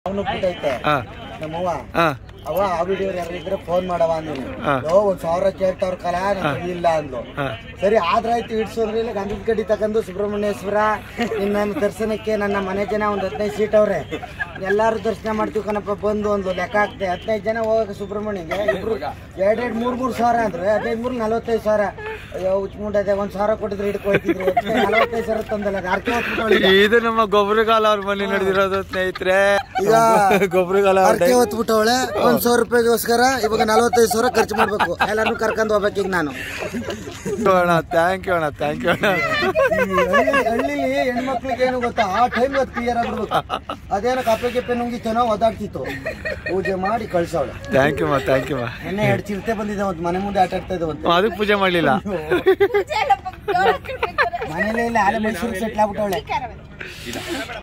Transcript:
ಅವನು ಬಿಟ್ಟೈತೆ ಹಾ ನಮ್ಮವ್ವ ಹಾ ಅವ ಆ ವಿಡಿಯೋ ಯಾರಿದ್ರೆ ಫೋನ್ ಮಾಡವ ಅಂದಿನಿ ಹಾ. ಓ ಒಂದ್ ಸಾವಿರ ಕೇಳ್ತಾವ್ರ ಕಲ ನನಗೆ ಇಲ್ಲ ಅಂದ್ಲು ಹಾ ಸರಿ ಆದ್ರಾಯ್ತು ಇಡ್ಸೋದ್ರಿ ಇಲ್ಲ ಗಂಧದ ಕಡ್ಡಿ ತಗೊಂಡು ಸುಬ್ರಹ್ಮಣ್ಯೇಶ್ವರ ಇನ್ನು ನನ್ನ ದರ್ಶನಕ್ಕೆ ನನ್ನ ಮನೆ ಜನ ಒಂದ್ ಹದಿನೈದು ಸೀಟ್ ಅವ್ರೆ ಎಲ್ಲಾರು ದರ್ಶನ ಮಾಡ್ತೀವಿ ಕಣಪ್ಪ ಬಂದು ಒಂದು ಲೆಕ್ಕ ಹಾಕ್ತೆ ಹದಿನೈದು ಜನ ಹೋಗಕ್ಕೆ ಸುಬ್ರಹ್ಮಣ್ಯಗೆ ಇಬ್ರು ಎರಡೆರಡು ಮೂರ್ ಮೂರ್ ಸಾವಿರ ಅಂದ್ರೆ ಹದಿನೈದು ಮೂರು ನಲವತ್ತೈದು ಸಾವಿರ ಅಯ್ಯೋ ಉಚ್ಮುಂಡದೆ ಒಂದ್ ಸಾವಿರ ಕೊಟ್ಟಿದ್ರೆ ಹಿಡ್ಕೊಯ್ತಿದ್ರು ನಲವತ್ತೈದು ಸಾವಿರ ತಂದಲ್ಲ ಅರ್ಕೆ ಹೊತ್ಬಿಟ್ಟು ಇದು ನಮ್ಮ ಗೊಬ್ಬರಗಾಲ ಅವ್ರ ಮನೆ ನಡೆದಿರೋದು ಸ್ನೇಹಿತರೆ ಈಗ ಗೊಬ್ಬರಗಾಲ ಅರ್ಕೆ ಹೊತ್ಬಿಟ್ಟವಳೆ ಒಂದ್ ಸಾವಿರ ರೂಪಾಯಿಗೋಸ್ಕರ ಇವಾಗ ನಲವತ್ತೈದು ಸಾವಿರ ಖರ್ಚು ಮಾಡ್ಬೇಕು ಎಲ್ಲಾರು ಕರ್ಕೊಂಡು ಹೋಗ್ಬೇಕು ಈಗ ನಾನು ಅಣ್ಣ ಥ್ಯಾಂಕ್ ಯು ಅಣ್ಣ ಥ್ಯಾಂಕ್ ಯು ಅಣ್ಣ ಹಳ್ಳಿ ಹಳ್ಳಿಲಿ ಹೆಣ್ಮಕ್ಳಿಗೆ ಏನು ಗೊತ್ತಾ ಆ ಟೈಮ್ ಅದು ಕ್ಲಿಯರ್ ಆಗ್ಬಿಡ್ಬೇಕು ಅದೇನೋ ಕಪ್ಪೆ ಗೆಪ್ಪೆ ನುಂಗಿತ್ತೇನೋ ಒದಾಡ್ತಿತ್ತು ಪೂಜೆ ಮಾಡಿ ಕಳ್ಸವಳೆ ಥ್ಯಾಂಕ್ ಯು ಮಾ ಥ್ಯಾಂಕ್ ಯು ಮಾ ನೆನ್ನೆ ಎರಡು ಚಿರತೆ ಬಂದಿದೆ ಒಂದು ಮನೆ ಮುಂದೆ ಆಟ ಆಡ್ತಾ ಇದ್ದಾವಂತೆ ಅದಕ್ಕೆ ಪೂಜೆ ಮಾಡಲಿಲ್ಲ ಮನೇಲೇ ಇಲ್ಲ ಆಲೆ ಮೈಸೂರಿಗೆ ಸೆಟ್ಲ್ ಆಗ್ಬಿಟ್ಟವಳೆ